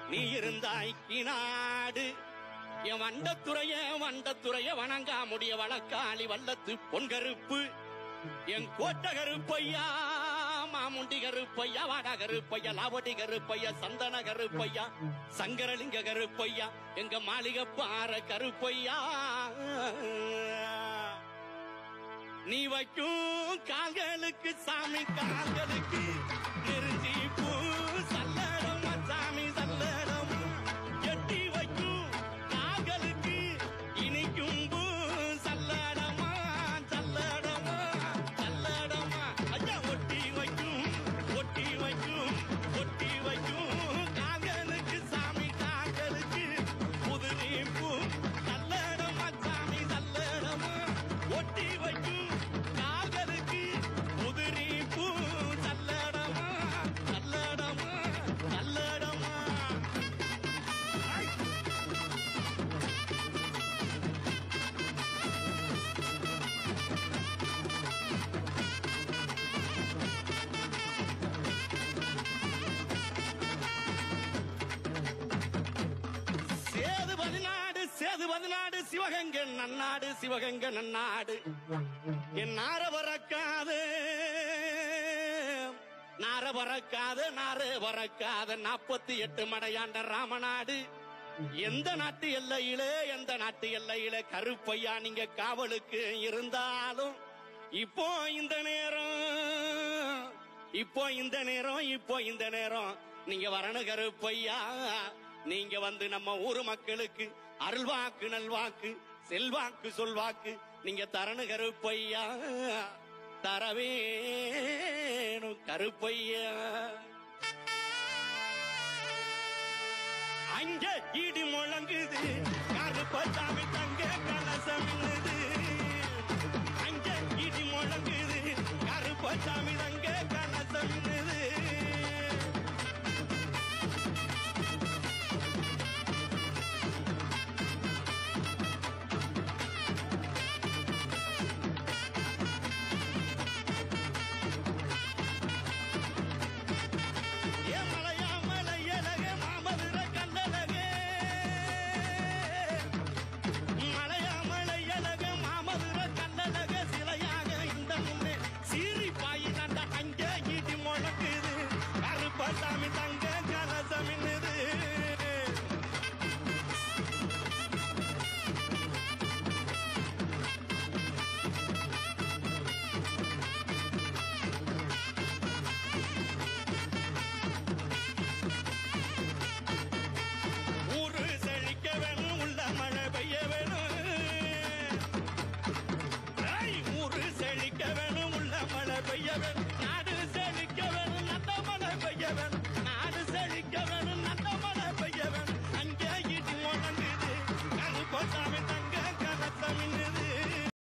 நீ இருந்தாய் நாடு என் வண்டத்துறைய வண்டத்துறைய வணங்கா முடிய வழக்காளி வல்லத்து பொன்கருப்பு என் கோட்ட கருப்பையா மாமுண்டி கருப்பையா வாடா கருப்பையா லாவடி கருப்பையா சந்தன கருப்பையா சங்கரலிங்க கருப்பையா எங்க மாளிகை பாற கருப்பையா நீ வைக்கும் கால்களுக்கு சாமி கால்களுக்கு நெருஞ்சி பூ சல்லடமா சாமி சல்லடமா எட்டி வைக்கும் கால்களுக்கு இனிக்கும் பூ சல்லடமா சல்லடமா சல்லடமா ஐயா ஒட்டி வைக்கும் ஒட்டி வைக்கும் ஒட்டி வைக்கும் கால்களுக்கு சாமி கால்களுக்கு புதுநீ பூ சல்லடமா சாமி சல்லடமா ஒட்டி வைக்கும் கால்களுக்கு புதுநீ பூ சல்லடமா சல்லடமா சல்லடமா சேது பதினாடு சேது பதினாடு சிவகங்கை நன்னாடு சிவகங்கை நன்னாடு என் நார பறக்காது நார பறக்காது நார பறக்காத நாற்பத்தி எட்டு மடையாண்ட ராமநாடு எந்த நாட்டு எல்லையிலே எந்த நாட்டு எல்லையிலே கருப்பையா நீங்க காவலுக்கு இருந்தாலும் இப்போ இந்த நேரம் இப்போ இந்த நேரம் இப்போ இந்த நேரம் நீங்க வரணும் கருப்பையா நீங்க வந்து நம்ம ஊர் மக்களுக்கு அருள்வாக்கு நல்வாக்கு செல்வாக்கு சொல்வாக்கு நீங்க தரணு கருப்பையா தரவேணும் கருப்பையா அங்க இடி முழங்குது கருப்பசாமி தங்க கலசம் மின்னுது. அங்க இடி முழங்குது கருப்பசாமி தங்க கலசம் மின்னுது.